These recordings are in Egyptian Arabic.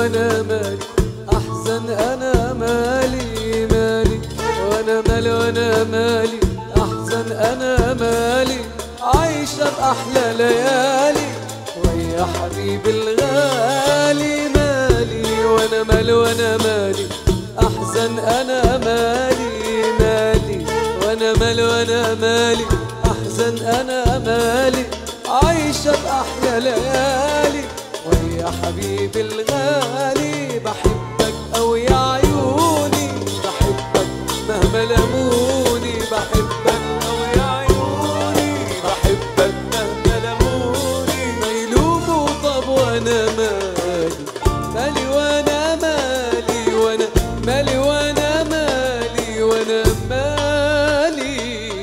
وانا مالي احزن انا مالي مالي وانا مالي وانا مالي احزن انا مالي عايشة باحلى ليالي ويا حبيبي الغالي مالي وانا مالي وانا مالي احزن انا مالي مالي وانا مالي وانا مالي احزن انا مالي عايشة باحلى ليالي ويا حبيبي الغالي بحبك أو يا عيوني بحبك مهما لموني بحبك أو يا عيوني بحبك مهما لموني ما يلوموا طب وانا مالي مالي وانا مالي وانا مالي وانا مالي وانا مالي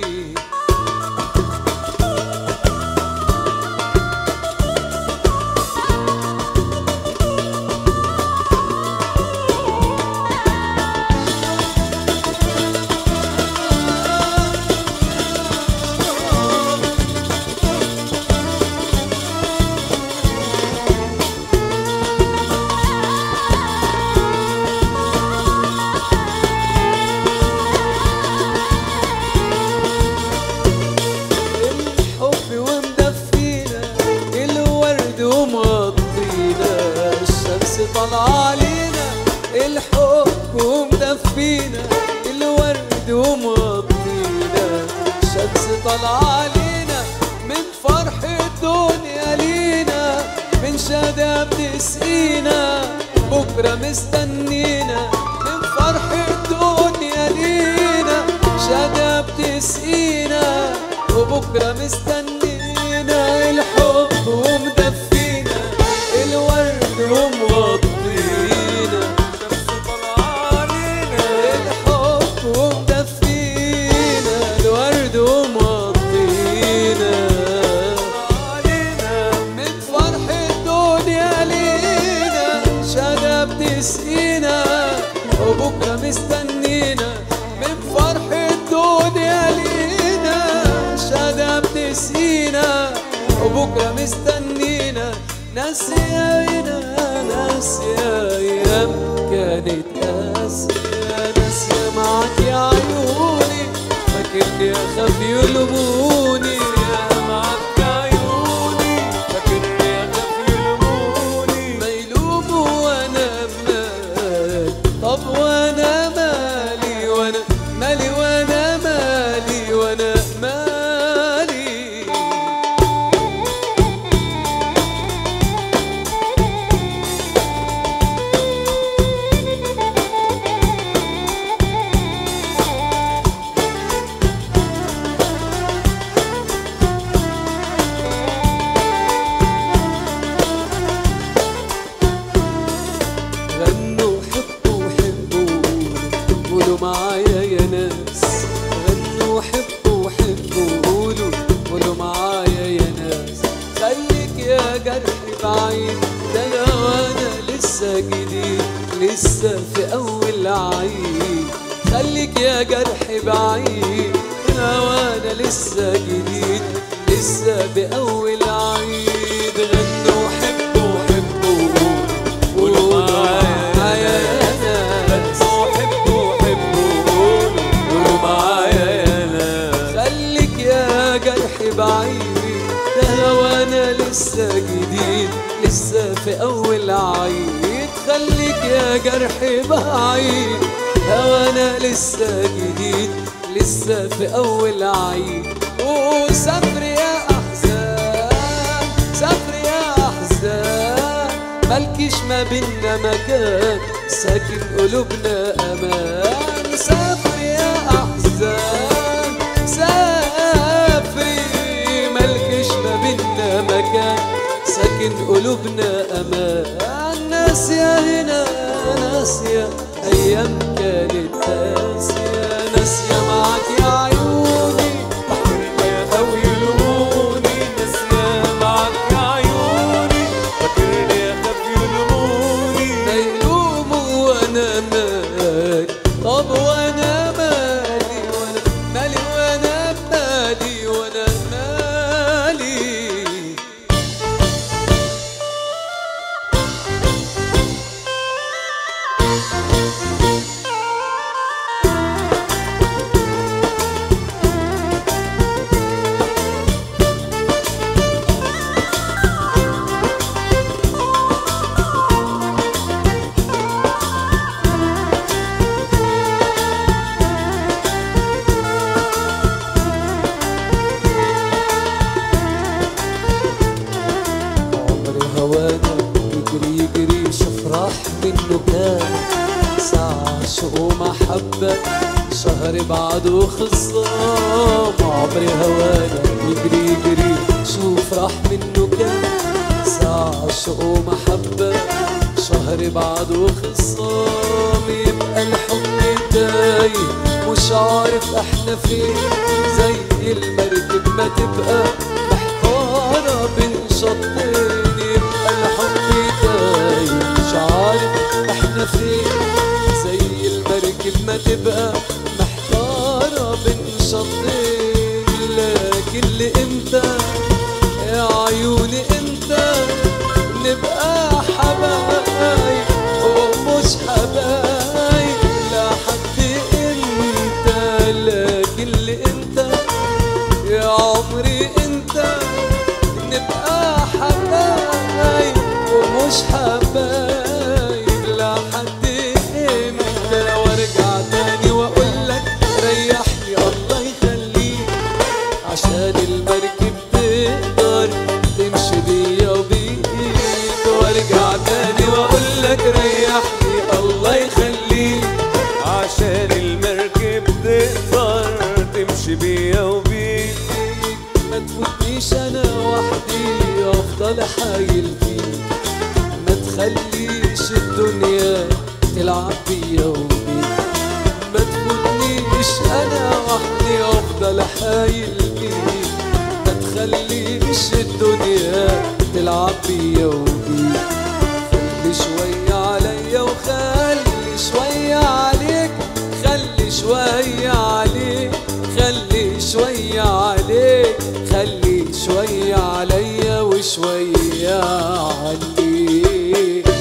الحب ومدفينا الورد ومغطينا الشمس طالعة علينا الحب ومدفينا الورد ومغطينا الشمس طالعة علينا من فرح الدنيا لينا من شادة بتسقينا بكرة مستنينا من فرح الدنيا لينا شادة بتسقينا وبكرة مستنينا الحب ومدفينا الورد ومغطينا شمس طالعة علينا الحب ومدفينا الورد ومغطينا علينا من فرح الدنيا لينا شادة بتسقينا وبكرة مستنينا من فرح الدنيا لينا شادة بتسقينا وبكرة مستنينا ناس يا ناس يا ايام كانت قاسية ناس يا معاك يا عيوني فاكرني اخاف يلوموني يا معاك يا عيوني فاكرني اخاف يلوموني ما يلوموا وانا مالي طب وانا مالي وانا مالي وانا مالي وانا مالي غنوا حبوا حبوا قولوا معايا يا ناس غنوا حبوا حبوا قولوا قولوا معايا يا ناس خليك يا جرح بعيد ده انا وانا لسه جديد لسه في اول عيد خليك يا جرح بعيد انا وانا لسه جديد لسه باول عيد غنوا حبوا حبوا قولوا معايا يا ناس حبوا حبوا قولوا معايا يا ناس خليك يا جرح بعيد ده وانا لسه جديد لسه في اول عيد خليك يا جرح بعيد ده وانا لسه جديد لسه في اول عيد وسافر يا احزان سافر يا احزان مالكيش ما بينا مكان ساكن قلوبنا امان سافر يا احزان سافري مالكيش ما بينا مكان ساكن قلوبنا امان ناس يا هنا ناس يا ايام كانت قاسية ناس يا معاك يا عيوني بحر يا او يلوموني ناس يا معاك يا عيوني فاكرني يا خاف يلوموني ما يلوموا وانا مالي طب وانا مالي وانا مالي وانا مالي وانا مالي ومحبة شهر بعده خصام عمري هوانا يجري يجري شوف راح منه كام ساعة شوق ومحبة شهر بعده خصام يبقى الحب تايه مش عارف احنا فين زي المركب ما تبقى محتارة بين شطين يبقى الحب تايه مش عارف احنا فين زي المركب ما تبقى محتارة بين شطين لكن لإمتى يا عيوني امتى نبقى حبايب ومش حبايب لحد امتى لكن لامتى يا عمري انت نبقى حبايب ومش حبايب لحد امتى وارجع تاني واقول لك ريحني الله يخليك عشان المركب تقدر تمشي بيا وبيك وارجع تاني واقول لك ريحني الله يخليك عشان المركب تقدر تمشي بيا وبيك ما تفوتنيش انا وحدي افضل حايل فيك ما تخليش الدنيا تلعب بيا وبيك ما تفوتنيش انا وحدي افضل حايل فيك ما تخليش الدنيا تلعب بيا وبيك خلي شوية عليا وخلي شوية عليك خلي شوية عليك خلي شوية عليك خلي شوية عليا وشوية عليك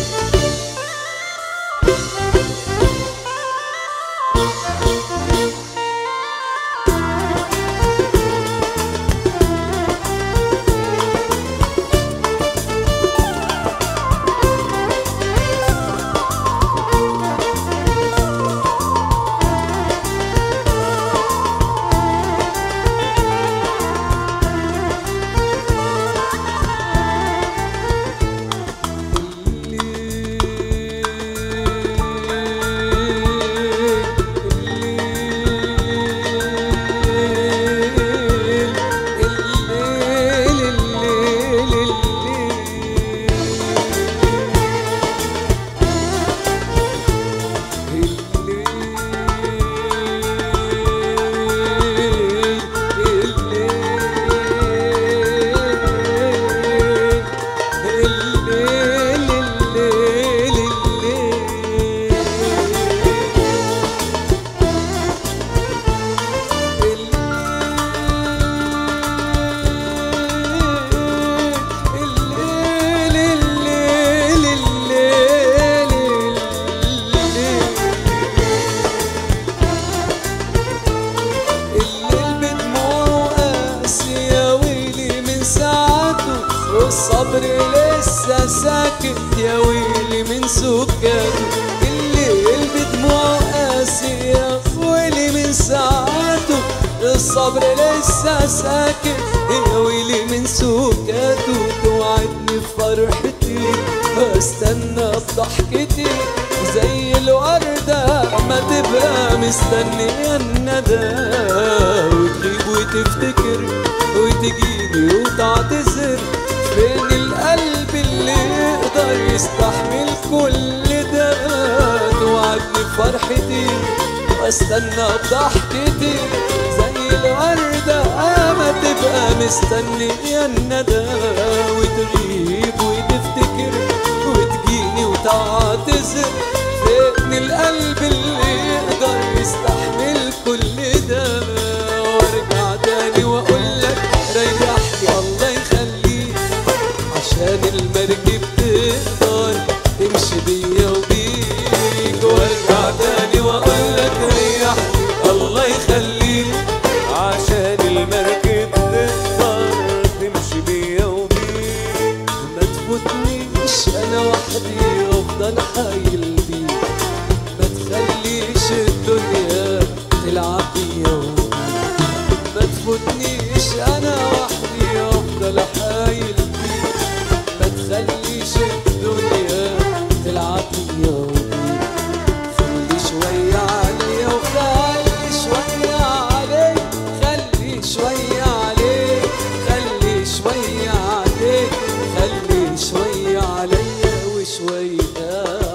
الليل بدموعه قاسي يا ويلي من ساعته والصبر لسه ساكت يا ويلي من سكاته الليل بدموعه قاسي يا ويلي من ساعته الصبر لسه ساكت يا ويلي من سكاته توعدني بفرحتي واستنى بضحكتي زي الوردة ما تبقى مستنية الندى وتغيب وتفتكر وتجيني وتعتذر فين القلب اللي يقدر يستحمل كل ده توعدني بفرحتي واستنى بضحكتي زي الوردة ما تبقى مستنية الندى وتغيب وتفتكر وتجيني وتعتذر فين القلب اللي يقدر يستحمل كل ده وارجع تاني واقول لك ريحني الله يخليك عشان المركب تقدر تمشي بيا وبيك وارجع تاني واقول لك ريحني الله يخليك عشان المركب تقدر تمشي بيا وبيك ما تفوتنيش انا وحدي افضل حايل بيك ما تخليش الدنيا تلعب بيا وبيك ما تفوتنيش انا وحدي افضل حايل بيك ما تخليش الدنيا تلعب بيا وبيك خلي شوية عليا وشوية